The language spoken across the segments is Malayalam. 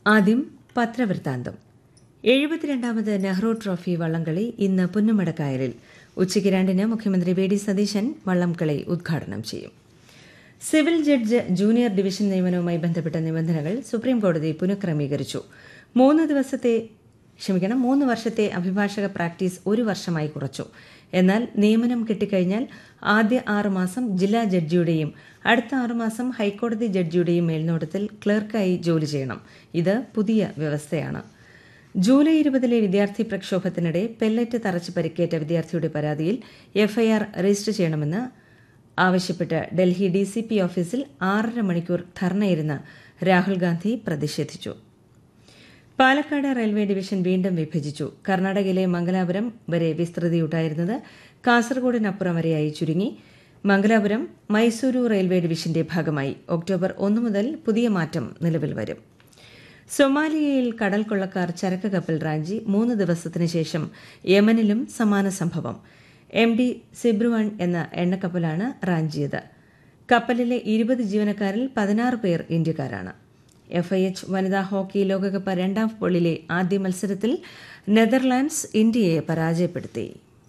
ആദ്യം പത്രവൃത്താന്തം എഴുപത്തിരണ്ടാമത് നെഹ്റു ട്രോഫി വള്ളംകളി ഇന്ന് പുന്നമടക്കായലിൽ ഉച്ചയ്ക്ക് രണ്ടിന് മുഖ്യമന്ത്രി വി ഡി സതീശൻ വള്ളംകളി ഉദ്ഘാടനം ചെയ്യും സിവിൽ ജഡ്ജ് ജൂനിയർ ഡിവിഷൻ നിയമനവുമായി ബന്ധപ്പെട്ട നിബന്ധനകൾ സുപ്രീംകോടതി പുനഃക്രമീകരിച്ചു മൂന്ന് ദിവസത്തെ ക്ഷമിക്കണം മൂന്ന് വർഷത്തെ അഭിഭാഷക പ്രാക്ടീസ് ഒരു വർഷമായി കുറച്ചു എന്നാൽ നിയമനം കിട്ടിക്കഴിഞ്ഞാൽ ആദ്യ ആറുമാസം ജില്ലാ ജഡ്ജിയുടെയും അടുത്ത ആറുമാസം ഹൈക്കോടതി ജഡ്ജിയുടെയും മേൽനോട്ടത്തിൽ ക്ലർക്കായി ജോലി ചെയ്യണം ഇത് പുതിയ വ്യവസ്ഥയാണ് ജൂലൈ ഇരുപതിലെ വിദ്യാർത്ഥി പ്രക്ഷോഭത്തിനിടെ പെല്ലറ്റ് തറച്ച് പരിക്കേറ്റ വിദ്യാർത്ഥിയുടെ പരാതിയിൽ എഫ്ഐആർ രജിസ്റ്റർ ചെയ്യണമെന്ന് ആവശ്യപ്പെട്ട് ഡൽഹി ഡി സി പി ഓഫീസിൽ ആറര മണിക്കൂർ ധർണയിരുന്ന് രാഹുൽ ഗാന്ധി പ്രതിഷേധിച്ചു പാലക്കാട് റെയിൽവേ ഡിവിഷൻ വീണ്ടും വിഭജിച്ചു കർണാടകയിലെ മംഗലാപുരം വരെ വിസ്തൃതിയുണ്ടായിരുന്നത് കാസർഗോഡിനപ്പുറം വരെയായി ചുരുങ്ങി മംഗലാപുരം മൈസൂരു റെയിൽവേ ഡിവിഷന്റെ ഭാഗമായി ഒക്ടോബർ ഒന്ന് മുതൽ പുതിയ മാറ്റം നിലവിൽ വരും സൊമാലിയയിൽ കടൽ കൊള്ളക്കാർ ചരക്ക് കപ്പൽ റാഞ്ചി മൂന്ന് ദിവസത്തിനു ശേഷം യമനിലും സമാന സംഭവം എം ഡി സിബ്രുവൺ എന്ന എണ്ണക്കപ്പലാണ് റാഞ്ചിയത് കപ്പലിലെ ഇരുപത് ജീവനക്കാരിൽ പതിനാറ് പേർ ഇന്ത്യക്കാരാണ് എഫ് ഐ എച്ച് വനിതാ ഹോക്കി ലോകകപ്പ് രണ്ടാം പോളിലെ ആദ്യ മത്സരത്തിൽ നെതർലാൻഡ്സ് ഇന്ത്യയെ പരാജയപ്പെടുത്തി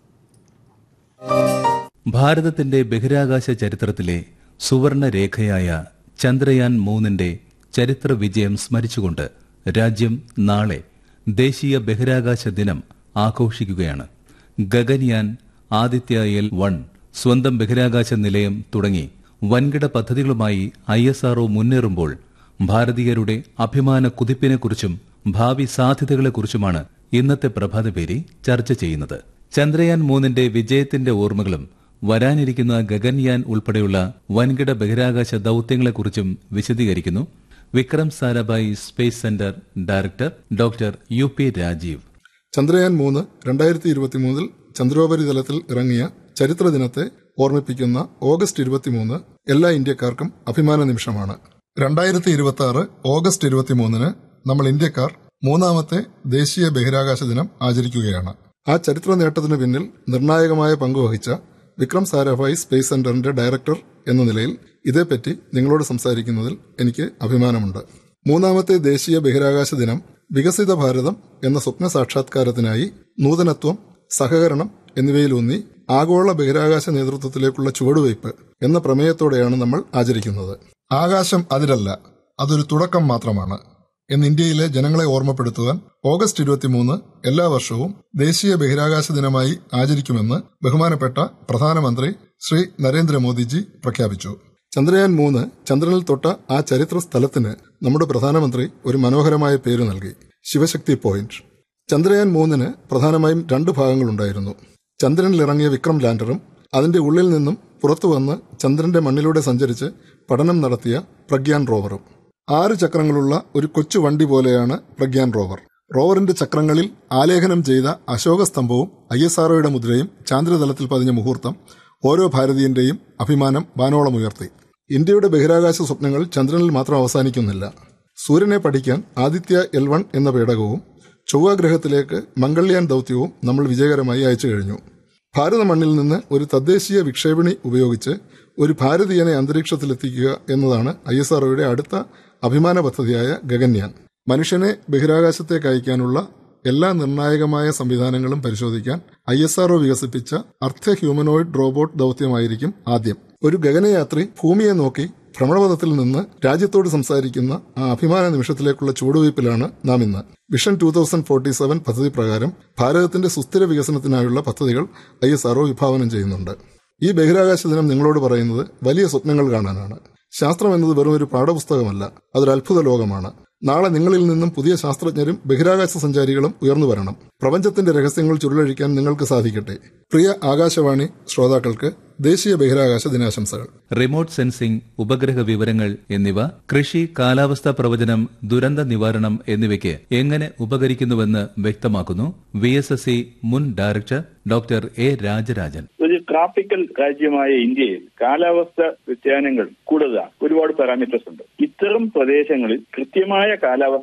ഭാരതത്തിന്റെ ബഹിരാകാശ ചരിത്രത്തിലെ സുവർണ രേഖയായ ചന്ദ്രയാൻ മൂന്നിന്റെ ചരിത്ര വിജയം സ്മരിച്ചുകൊണ്ട് രാജ്യം നാളെ ദേശീയ ബഹിരാകാശ ദിനം ആഘോഷിക്കുകയാണ് ഗഗൻയാൻ ആദിത്യ എൽ വൺ സ്വന്തം ബഹിരാകാശ നിലയം തുടങ്ങി വൻകിട പദ്ധതികളുമായി ഐ എസ് ആർഒ മുന്നേറുമ്പോൾ ഭാരതീയരുടെ അഭിമാന കുതിപ്പിനെക്കുറിച്ചും ഭാവി സാധ്യതകളെക്കുറിച്ചുമാണ് ഇന്നത്തെ പ്രഭാതപേരി ചർച്ച ചെയ്യുന്നത് ചന്ദ്രയാൻ മൂന്നിന്റെ വിജയത്തിന്റെ ഓർമ്മകളും വരാനിരിക്കുന്ന ഗഗൻയാൻ ഉൾപ്പെടെയുള്ള വൻകിട ബഹിരാകാശ ദൌത്യങ്ങളെക്കുറിച്ചും വിശദീകരിക്കുന്നു Vikram Sarabhai space centre director doctor U P Rajeev Chandrayaan മൂന്ന് രണ്ടായിരത്തി ഇരുപത്തിമൂന്നിൽ ചന്ദ്രോപരിതലത്തിൽ ഇറങ്ങിയ ചരിത്ര ദിനത്തെ ഓർമ്മിപ്പിക്കുന്ന ഓഗസ്റ്റ് ഇരുപത്തിമൂന്ന് എല്ലാ ഇന്ത്യക്കാർക്കും അഭിമാന നിമിഷമാണ് രണ്ടായിരത്തി ഇരുപത്തി ആറ് ഓഗസ്റ്റ് ഇരുപത്തിമൂന്നിന് നമ്മൾ ഇന്ത്യക്കാർ മൂന്നാമത്തെ ദേശീയ ബഹിരാകാശ ദിനം ആചരിക്കുകയാണ് ആ ചരിത്ര നേട്ടത്തിനു പിന്നിൽ നിർണായകമായ പങ്കുവഹിച്ച വിക്രം സാരാഭായ് സ്പേസ് സെന്ററിന്റെ ഡയറക്ടർ എന്ന നിലയിൽ ഇതേപ്പറ്റി നിങ്ങളോട് സംസാരിക്കുന്നതിൽ എനിക്ക് അഭിമാനമുണ്ട് മൂന്നാമത്തെ ദേശീയ ബഹിരാകാശ ദിനം വികസിത ഭാരതം എന്ന സ്വപ്ന സാക്ഷാത്കാരത്തിനായി നൂതനത്വം സഹകരണം എന്നിവയിലൂന്നി ആഗോള ബഹിരാകാശ നേതൃത്വത്തിലേക്കുള്ള ചുവടുവയ്പ് എന്ന പ്രമേയത്തോടെയാണ് നമ്മൾ ആചരിക്കുന്നത് ആകാശം അതിരല്ല അതൊരു തുടക്കം മാത്രമാണ് എന്ന് ഇന്ത്യയിലെ ജനങ്ങളെ ഓർമ്മപ്പെടുത്തുവാൻ ഓഗസ്റ്റ് ഇരുപത്തിമൂന്ന് എല്ലാ വർഷവും ദേശീയ ബഹിരാകാശ ദിനമായി ആചരിക്കുമെന്ന് ബഹുമാനപ്പെട്ട പ്രധാനമന്ത്രി ശ്രീ നരേന്ദ്രമോദിജി പ്രഖ്യാപിച്ചു ചന്ദ്രയാൻ മൂന്ന് ചന്ദ്രനിൽ തൊട്ട ആ ചരിത്ര സ്ഥലത്തിന് നമ്മുടെ പ്രധാനമന്ത്രി ഒരു മനോഹരമായ പേര് നൽകി ശിവശക്തി പോയിന്റ് ചന്ദ്രയാൻ മൂന്നിന് പ്രധാനമായും രണ്ട് ഭാഗങ്ങളുണ്ടായിരുന്നു ചന്ദ്രനിൽ ഇറങ്ങിയ വിക്രം ലാൻഡറും അതിന്റെ ഉള്ളിൽ നിന്നും പുറത്തു വന്ന് ചന്ദ്രന്റെ മണ്ണിലൂടെ സഞ്ചരിച്ച് പഠനം നടത്തിയ പ്രഗ്യാൻ റോവറും ആറ് ചക്രങ്ങളുള്ള ഒരു കൊച്ചു വണ്ടി പോലെയാണ് പ്രഗ്യാൻ റോവർ റോവറിന്റെ ചക്രങ്ങളിൽ ആലേഖനം ചെയ്ത അശോക സ്തംഭവും ഐ എസ് ആർഒയുടെ മുദ്രയും ചാന്ദ്രതലത്തിൽ പതിഞ്ഞ മുഹൂർത്തം ഓരോ ഭാരതീയന്റെയും അഭിമാനം വാനോളമുയർത്തി ഇന്ത്യയുടെ ബഹിരാകാശ സ്വപ്നങ്ങൾ ചന്ദ്രനിൽ മാത്രം അവസാനിക്കുന്നില്ല സൂര്യനെ പഠിക്കാൻ ആദിത്യ എൽ വൺ എന്ന പേടകവും ചൊവ്വാഗ്രഹത്തിലേക്ക് മംഗൾയാൻ ദൌത്യവും നമ്മൾ വിജയകരമായി അയച്ചു കഴിഞ്ഞു ഭാരത മണ്ണിൽ നിന്ന് ഒരു തദ്ദേശീയ വിക്ഷേപണി ഉപയോഗിച്ച് ഒരു ഭാരതീയനെ അന്തരീക്ഷത്തിലെത്തിക്കുക എന്നതാണ് ഐ എസ് ആർഒയുടെ അടുത്ത അഭിമാന പദ്ധതിയായ ഗഗൻയാൻ മനുഷ്യനെ ബഹിരാകാശത്തേക്ക് അയക്കാനുള്ള എല്ലാ നിർണായകമായ സംവിധാനങ്ങളും പരിശോധിക്കാൻ ഐ എസ് ആർഒ വികസിപ്പിച്ച അർദ്ധ ഹ്യൂമനോയിഡ് റോബോട്ട് ദൌത്യമായിരിക്കും ആദ്യം ഒരു ഗഗനയാത്രി ഭൂമിയെ നോക്കി ഭ്രമണപഥത്തിൽ നിന്ന് രാജ്യത്തോട് സംസാരിക്കുന്ന ആ അഭിമാന നിമിഷത്തിലേക്കുള്ള ചുവടുവയ്പിലാണ് നാം ഇന്ന് vision two thousand forty seven പദ്ധതി പ്രകാരം ഭാരതത്തിന്റെ സുസ്ഥിര വികസനത്തിനായുള്ള പദ്ധതികൾ ഐ എസ് ആർഒ വിഭാവനം ചെയ്യുന്നുണ്ട് ഈ ബഹിരാകാശ ദിനം നിങ്ങളോട് പറയുന്നത് വലിയ സ്വപ്നങ്ങൾ കാണാനാണ് ശാസ്ത്രം എന്നത് വെറും ഒരു പാഠപുസ്തകമല്ല അതൊരു അത്ഭുത ലോകമാണ് നാളെ നിങ്ങളിൽ നിന്നും പുതിയ ശാസ്ത്രജ്ഞരും ബഹിരാകാശ സഞ്ചാരികളും ഉയർന്നു വരണം പ്രപഞ്ചത്തിന്റെ രഹസ്യങ്ങൾ ചുരുളഴിക്കാൻ നിങ്ങൾക്ക് സാധിക്കട്ടെ പ്രിയ ആകാശവാണി ശ്രോതാക്കൾക്ക് ദേശീയ ബഹിരാകാശ ദിനാശംസകൾ റിമോട്ട് സെൻസിംഗ് ഉപഗ്രഹ വിവരങ്ങൾ എന്നിവ കൃഷി കാലാവസ്ഥാ പ്രവചനം ദുരന്ത നിവാരണം എന്നിവയ്ക്ക് എങ്ങനെ ഉപകരിക്കുന്നുവെന്ന് വ്യക്തമാക്കുന്നു വി എസ് എസ് സി മുൻ ഡയറക്ടർ ഡോക്ടർ എ രാജരാജൻ ഒരു ട്രോപ്പിക്കൽ രാജ്യമായ ഇന്ത്യയിൽ കാലാവസ്ഥ വ്യതിയാനങ്ങൾ കൂടുതലാണ് ഒരുപാട് പാരാമീറ്റേഴ്സ് ഉണ്ട് ഇത്തരം പ്രദേശങ്ങളിൽ കൃത്യമായ കാലാവസ്ഥ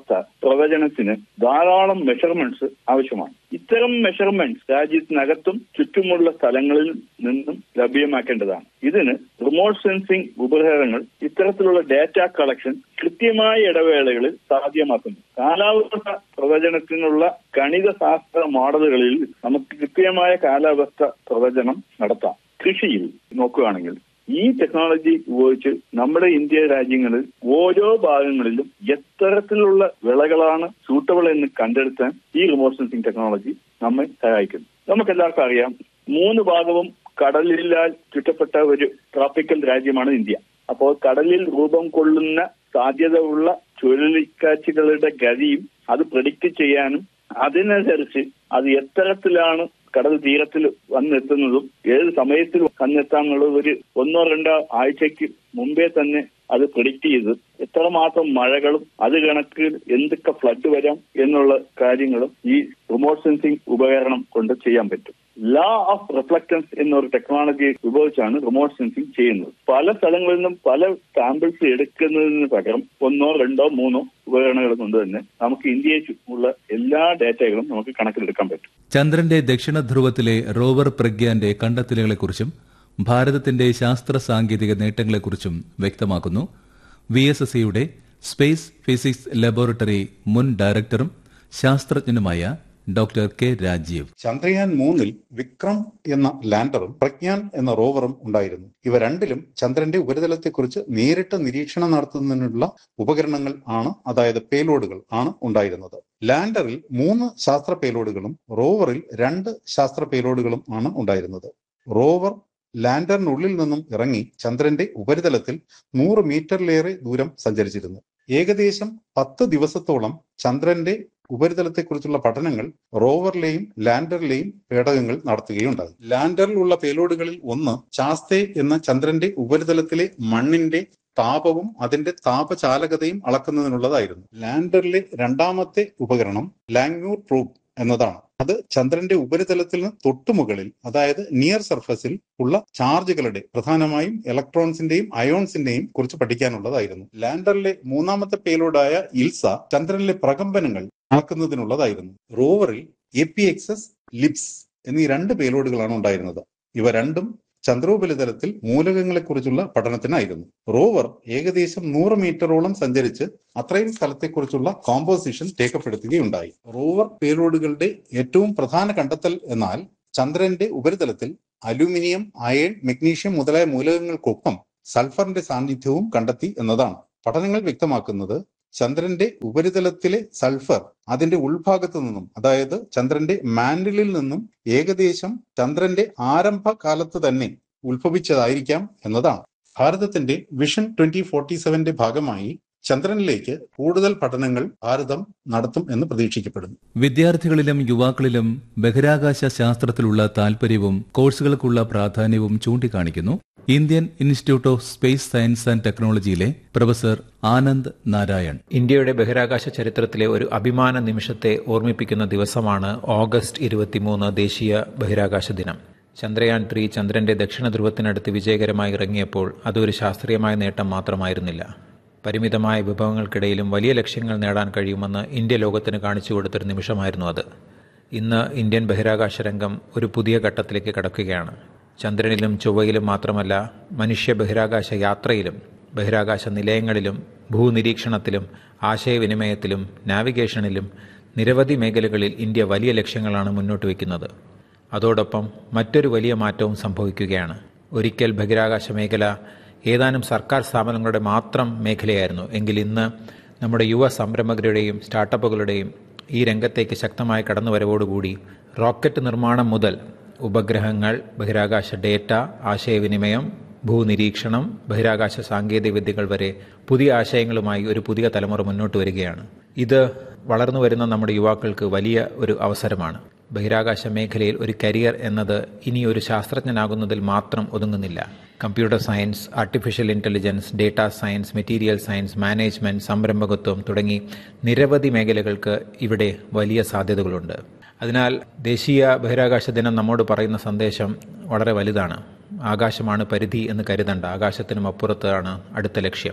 പ്രവചനത്തിന് ധാരാളം മെഷർമെന്റ്സ് ആവശ്യമാണ് ഇത്തരം മെഷർമെന്റ്സ് രാജ്യത്തിനകത്തും ചുറ്റുമുള്ള സ്ഥലങ്ങളിൽ നിന്നും ലഭ്യമാക്കേണ്ടതാണ് ഇതിന് റിമോട്ട് സെൻസിംഗ് ഉപകരണങ്ങൾ ഇത്തരത്തിലുള്ള ഡാറ്റ കളക്ഷൻ കൃത്യമായ ഇടവേളകളിൽ സാധ്യമാക്കുന്നു കാലാവസ്ഥ പ്രവചനത്തിനുള്ള ഗണിത ശാസ്ത്ര മോഡലുകളിൽ നമുക്ക് കൃത്യമായ കാലാവസ്ഥ പ്രവചനം നടത്താം കൃഷിയിൽ നോക്കുകയാണെങ്കിൽ ഈ ടെക്നോളജി ഉപയോഗിച്ച് നമ്മുടെ ഇന്ത്യ രാജ്യങ്ങളിൽ ഓരോ ഭാഗങ്ങളിലും എത്തരത്തിലുള്ള വിളകളാണ് സൂട്ടബിൾ എന്ന് കണ്ടെടുത്താൻ ഈ റിമോട്ട് സെൻസിംഗ് ടെക്നോളജി നമ്മെ സഹായിക്കുന്നു നമുക്കെല്ലാവർക്കും അറിയാം മൂന്ന് ഭാഗവും കടലിലാൽ ചുറ്റപ്പെട്ട ഒരു ട്രോപ്പിക്കൽ രാജ്യമാണ് ഇന്ത്യ അപ്പോൾ കടലിൽ രൂപം കൊള്ളുന്ന സാധ്യത ഉള്ള ചുഴലിക്കാറ്റുകളുടെ ഗതിയും അത് പ്രഡിക്റ്റ് ചെയ്യാനും അതിനനുസരിച്ച് അത് എത്തരത്തിലാണ് കടൽ തീരത്തിൽ വന്നെത്തുന്നതും ഏത് സമയത്തിൽ വന്നെത്താന്നുള്ള ഒരു ഒന്നോ രണ്ടോ ആഴ്ചയ്ക്ക് മുമ്പേ തന്നെ അത് പ്രിഡിക്റ്റ് ചെയ്ത് എത്രമാത്രം മഴകളും അത് കണക്ക് എന്തൊക്കെ ഫ്ലഡ് വരാം എന്നുള്ള കാര്യങ്ങളും ഈ റിമോട്ട് സെൻസിംഗ് ഉപകരണം കൊണ്ട് ചെയ്യാൻ പറ്റും ലാ ഓഫ് റിഫ്ലക്റ്റൻസ് എന്നൊരു ടെക്നോളജി ഉപയോഗിച്ചാണ് റിമോട്ട് സെൻസിംഗ് ചെയ്യുന്നത് പല സ്ഥലങ്ങളിൽ നിന്നും പല സാമ്പിൾസ് എടുക്കുന്നതിന് പകരം ഒന്നോ രണ്ടോ മൂന്നോ ഉപകരണങ്ങൾ കൊണ്ട് തന്നെ നമുക്ക് ഇന്ത്യയിൽ ഉള്ള എല്ലാ ഡാറ്റകളും നമുക്ക് കണക്കിലെടുക്കാൻ പറ്റും ചന്ദ്രന്റെ ദക്ഷിണ ധ്രുവത്തിലെ റോവർ പ്രഗ്യാന്റെ കണ്ടെത്തലുകളെക്കുറിച്ചും ഭാരതത്തിന്റെ ശാസ്ത്ര സാങ്കേതിക നേട്ടങ്ങളെക്കുറിച്ചും വ്യക്തമാക്കുന്നു വി എസ് എസ് സിയുടെ സ്പേസ് ഫിസിക്സ് ലബോറട്ടറി മുൻ ഡയറക്ടറും ശാസ്ത്രജ്ഞനുമായ ഡോക്ടർ കെ രാജീവ് ചന്ദ്രയാൻ മൂന്നിൽ വിക്രം എന്ന ലാൻഡറും പ്രജ്ഞാൻ എന്ന റോവറും ഉണ്ടായിരുന്നു ഇവ രണ്ടിലും ചന്ദ്രന്റെ ഉപരിതലത്തെക്കുറിച്ച് നേരിട്ട് നിരീക്ഷണം നടത്തുന്നതിനുള്ള ഉപകരണങ്ങൾ ആണ് അതായത് പേലോഡുകൾ ആണ് ഉണ്ടായിരുന്നത് ലാൻഡറിൽ മൂന്ന് ശാസ്ത്ര പേലോഡുകളും റോവറിൽ രണ്ട് ശാസ്ത്ര പേലോഡുകളും ആണ് ഉണ്ടായിരുന്നത് റോവർ ലാൻഡറിനുള്ളിൽ നിന്നും ഇറങ്ങി ചന്ദ്രന്റെ ഉപരിതലത്തിൽ നൂറ് മീറ്ററിലേറെ ദൂരം സഞ്ചരിച്ചിരുന്നു ഏകദേശം പത്ത് ദിവസത്തോളം ചന്ദ്രന്റെ ഉപരിതലത്തെക്കുറിച്ചുള്ള പഠനങ്ങൾ റോവറിലെയും ലാൻഡറിലെയും പേടകങ്ങൾ നടത്തുകയുണ്ടായി ലാൻഡറിലുള്ള പേലോഡുകളിൽ ഒന്ന് ചാസ്തെ എന്ന ചന്ദ്രന്റെ ഉപരിതലത്തിലെ മണ്ണിന്റെ താപവും അതിന്റെ താപചാലകതയും അളക്കുന്നതിനുള്ളതായിരുന്നു ലാൻഡറിലെ രണ്ടാമത്തെ ഉപകരണം ലാങ്മ്യൂർ പ്രൂബ് എന്നതാണ് അത് ചന്ദ്രന്റെ ഉപരിതലത്തിൽ നിന്ന് തൊട്ടുമുകളിൽ അതായത് നിയർ സർഫസിൽ ഉള്ള ചാർജുകളുടെ പ്രധാനമായും ഇലക്ട്രോൺസിന്റെയും അയോൺസിന്റെയും കുറിച്ച് പഠിക്കാനുള്ളതായിരുന്നു ലാൻഡറിലെ മൂന്നാമത്തെ പേലോഡായ ഇൽസ ചന്ദ്രനിലെ പ്രകമ്പനങ്ങൾ അളക്കുന്നതിനുള്ളതായിരുന്നു റോവറിൽ എ പി എക്സസ് ലിപ്സ് എന്നീ രണ്ട് പേലോഡുകളാണ് ഉണ്ടായിരുന്നത് ഇവ രണ്ടും ചന്ദ്രോപരിതലത്തിൽ മൂലകങ്ങളെക്കുറിച്ചുള്ള പഠനത്തിനായിരുന്നു റോവർ ഏകദേശം നൂറ് മീറ്ററോളം സഞ്ചരിച്ച് അത്രയും സ്ഥലത്തെക്കുറിച്ചുള്ള കോമ്പോസിഷൻ രേഖപ്പെടുത്തുകയുണ്ടായി റോവർ പേലോഡുകളുടെ ഏറ്റവും പ്രധാന കണ്ടെത്തൽ എന്നാൽ ചന്ദ്രന്റെ ഉപരിതലത്തിൽ അലൂമിനിയം അയൺ മെഗ്നീഷ്യം മുതലായ മൂലകങ്ങൾക്കൊപ്പം സൾഫറിന്റെ സാന്നിധ്യവും കണ്ടെത്തി എന്നതാണ് പഠനങ്ങൾ വ്യക്തമാക്കുന്നത് ചന്ദ്രന്റെ ഉപരിതലത്തിലെ സൾഫർ അതിന്റെ ഉൾഭാഗത്തു നിന്നും അതായത് ചന്ദ്രന്റെ മാൻഡിലിൽ നിന്നും ഏകദേശം ചന്ദ്രന്റെ ആരംഭ കാലത്ത് തന്നെ ഉത്ഭവിച്ചതായിരിക്കാം എന്നതാണ് ഭാരതത്തിന്റെ വിഷൻ ട്വന്റി ഫോർട്ടി സെവന്റെ ഭാഗമായി ചന്ദ്രനിലേക്ക് കൂടുതൽ പഠനങ്ങൾ ഭാരതം നടത്തും എന്ന് പ്രതീക്ഷിക്കപ്പെടുന്നു വിദ്യാർത്ഥികളിലും യുവാക്കളിലും ബഹിരാകാശ ശാസ്ത്രത്തിലുള്ള താൽപര്യവും കോഴ്സുകൾക്കുള്ള പ്രാധാന്യവും ചൂണ്ടിക്കാണിക്കുന്നു Indian institute of space science and ടെക്നോളജിയിലെ പ്രൊഫസർ ആനന്ദ് നാരായൺ ഇന്ത്യയുടെ ബഹിരാകാശ ചരിത്രത്തിലെ ഒരു അഭിമാന നിമിഷത്തെ ഓർമ്മിപ്പിക്കുന്ന ദിവസമാണ് ഓഗസ്റ്റ് ഇരുപത്തിമൂന്ന് ദേശീയ ബഹിരാകാശ ദിനം ചന്ദ്രയാൻ ത്രീ ചന്ദ്രന്റെ ദക്ഷിണ ധ്രുവത്തിനടുത്ത് വിജയകരമായി ഇറങ്ങിയപ്പോൾ അതൊരു ശാസ്ത്രീയമായ നേട്ടം മാത്രമായിരുന്നില്ല പരിമിതമായ വിഭവങ്ങൾക്കിടയിലും വലിയ ലക്ഷ്യങ്ങൾ നേടാൻ കഴിയുമെന്ന് ഇന്ത്യ ലോകത്തിന് കാണിച്ചു കൊടുത്തൊരു നിമിഷമായിരുന്നു അത് ഇന്ന് ഇന്ത്യൻ ബഹിരാകാശ രംഗം ഒരു പുതിയ ഘട്ടത്തിലേക്ക് കടക്കുകയാണ് ചന്ദ്രനിലും ചൊവ്വയിലും മാത്രമല്ല മനുഷ്യ ബഹിരാകാശ യാത്രയിലും ബഹിരാകാശ നിലയങ്ങളിലും ഭൂനിരീക്ഷണത്തിലും ആശയവിനിമയത്തിലും നാവിഗേഷനിലും നിരവധി മേഖലകളിൽ ഇന്ത്യ വലിയ ലക്ഷ്യങ്ങളാണ് മുന്നോട്ട് വയ്ക്കുന്നത് അതോടൊപ്പം മറ്റൊരു വലിയ മാറ്റവും സംഭവിക്കുകയാണ് ഒരിക്കൽ ബഹിരാകാശ മേഖല ഏതാനും സർക്കാർ സ്ഥാപനങ്ങളുടെ മാത്രം മേഖലയായിരുന്നു എങ്കിൽ ഇന്ന് നമ്മുടെ യുവ സംരംഭകരുടെയും സ്റ്റാർട്ടപ്പുകളുടെയും ഈ രംഗത്തേക്ക് ശക്തമായ കടന്നുവരവോടുകൂടി റോക്കറ്റ് നിർമ്മാണം മുതൽ ഉപഗ്രഹങ്ങൾ ബഹിരാകാശ ഡേറ്റ ആശയവിനിമയം ഭൂനിരീക്ഷണം ബഹിരാകാശ സാങ്കേതിക വിദ്യകൾ വരെ പുതിയ ആശയങ്ങളുമായി ഒരു പുതിയ തലമുറ മുന്നോട്ട് വരികയാണ് ഇത് വളർന്നു വരുന്ന നമ്മുടെ യുവാക്കൾക്ക് വലിയ ഒരു അവസരമാണ് ബഹിരാകാശ മേഖലയിൽ ഒരു കരിയർ എന്നത് ഇനി ഒരു ശാസ്ത്രജ്ഞനാകുന്നതിൽ മാത്രം ഒതുങ്ങുന്നില്ല computer science artificial intelligence data science material science management സംരംഭകത്വം തുടങ്ങി നിരവധി മേഖലകൾക്ക് ഇവിടെ വലിയ സാധ്യതകളുണ്ട് അതിനാൽ ദേശീയ ബഹിരാകാശ ദിനം നമ്മോട് പറയുന്ന സന്ദേശം വളരെ വലുതാണ് ആകാശമാണ് പരിധി എന്ന് കരുതണ്ട ആകാശത്തിനും അപ്പുറത്താണ് അടുത്ത ലക്ഷ്യം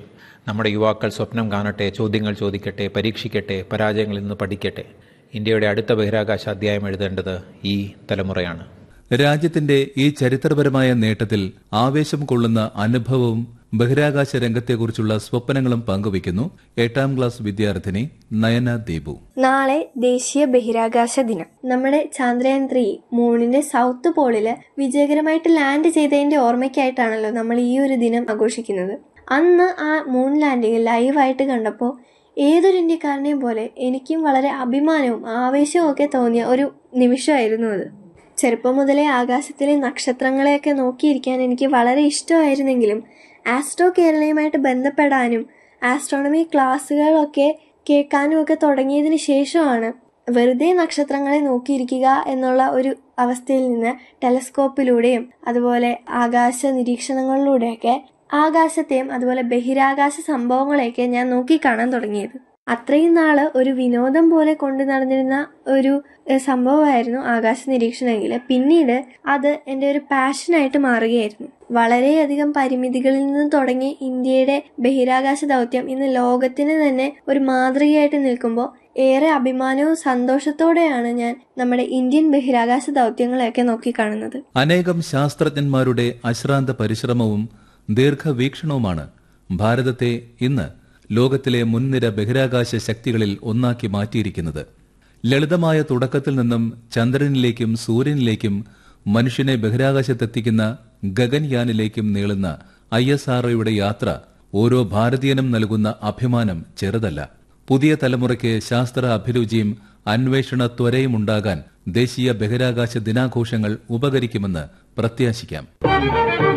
നമ്മുടെ യുവാക്കൾ സ്വപ്നം കാണട്ടെ ചോദ്യങ്ങൾ ചോദിക്കട്ടെ പരീക്ഷിക്കട്ടെ പരാജയങ്ങളിൽ നിന്ന് പഠിക്കട്ടെ ഇന്ത്യയുടെ അടുത്ത ബഹിരാകാശ അധ്യായം എഴുതേണ്ടത് ഈ തലമുറയാണ് രാജ്യത്തിന്റെ ഈ ചരിത്രപരമായ നേട്ടത്തിൽ ആവേശം കൊള്ളുന്ന അനുഭവവും ബഹിരാകാശ രംഗത്തെക്കുറിച്ചുള്ള സ്വപ്നങ്ങളും പങ്കുവയ്ക്കുന്നു എട്ടാം ക്ലാസ് വിദ്യാർത്ഥിനി നയന ദീപു നാളെ ദേശീയ ബഹിരാകാശ ദിനം നമ്മുടെ ചന്ദ്രയാൻ ത്രീ മൂണിന്റെ സൗത്ത് പോളില് വിജയകരമായിട്ട് ലാൻഡ് ചെയ്തതിന്റെ ഓർമ്മയ്ക്കായിട്ടാണല്ലോ നമ്മൾ ഈ ഒരു ദിനം ആഘോഷിക്കുന്നത് അന്ന് ആ മൂൺ ലാൻഡിങ് ലൈവായിട്ട് കണ്ടപ്പോൾ ഏതൊരു ഇന്ത്യക്കാരനെയും പോലെ എനിക്കും വളരെ അഭിമാനവും ആവേശവും ഒക്കെ തോന്നിയ ഒരു നിമിഷമായിരുന്നു അത് ചെറുപ്പം മുതലേ ആകാശത്തിലെ നക്ഷത്രങ്ങളെയൊക്കെ നോക്കിയിരിക്കാൻ എനിക്ക് വളരെ ഇഷ്ടമായിരുന്നെങ്കിലും ആസ്ട്രോ കേരളയുമായിട്ട് ബന്ധപ്പെടാനും ആസ്ട്രോണമി ക്ലാസ്സുകളൊക്കെ കേൾക്കാനും ഒക്കെ തുടങ്ങിയതിന് ശേഷമാണ് വെറുതെ നക്ഷത്രങ്ങളെ നോക്കിയിരിക്കുക എന്നുള്ള ഒരു അവസ്ഥയിൽ നിന്ന് ടെലസ്കോപ്പിലൂടെയും അതുപോലെ ആകാശ നിരീക്ഷണങ്ങളിലൂടെയൊക്കെ ആകാശത്തെയും അതുപോലെ ബഹിരാകാശ സംഭവങ്ങളെയൊക്കെ ഞാൻ നോക്കിക്കാണാൻ തുടങ്ങിയത് അത്രയും നാള് ഒരു വിനോദം പോലെ കൊണ്ടു നടന്നിരുന്ന ഒരു എഹ്, സംഭവമായിരുന്നു ആകാശ നിരീക്ഷണമെങ്കിൽ പിന്നീട് അത് എൻ്റെ ഒരു പാഷനായിട്ട് മാറുകയായിരുന്നു വളരെയധികം പരിമിതികളിൽ നിന്ന് തുടങ്ങി ഇന്ത്യയുടെ ബഹിരാകാശ ദൗത്യം ഇന്ന് ലോകത്തിന് തന്നെ ഒരു മാതൃകയായിട്ട് നിൽക്കുമ്പോൾ ഏറെ അഭിമാനവും സന്തോഷത്തോടെയാണ് ഞാൻ നമ്മുടെ ഇന്ത്യൻ ബഹിരാകാശ ദൗത്യങ്ങളെയൊക്കെ നോക്കിക്കാണുന്നത് അനേകം ശാസ്ത്രജ്ഞന്മാരുടെ അശ്രാന്ത പരിശ്രമവും ദീർഘവീക്ഷണവുമാണ് ഭാരതത്തെ ഇന്ന് ലോകത്തിലെ മുൻനിര ബഹിരാകാശ ശക്തികളിൽ ഒന്നാക്കി മാറ്റിയിരിക്കുന്നത് ലളിതമായ തുടക്കത്തിൽ നിന്നും ചന്ദ്രനിലേക്കും സൂര്യനിലേക്കും മനുഷ്യനെ ബഹിരാകാശത്തെത്തിക്കുന്ന ഗഗൻയാനിലേക്കും നീളുന്ന ഐ എസ് ആർഒയുടെ യാത്ര ഓരോ ഭാരതീയനും നൽകുന്ന അഭിമാനം ചെറുതല്ല പുതിയ തലമുറയ്ക്ക് ശാസ്ത്ര അഭിരുചിയും അന്വേഷണ ത്വരയും ഉണ്ടാകാൻ ദേശീയ ബഹിരാകാശ ദിനാഘോഷങ്ങൾ ഉപകരിക്കുമെന്ന് പ്രത്യാശിക്കാം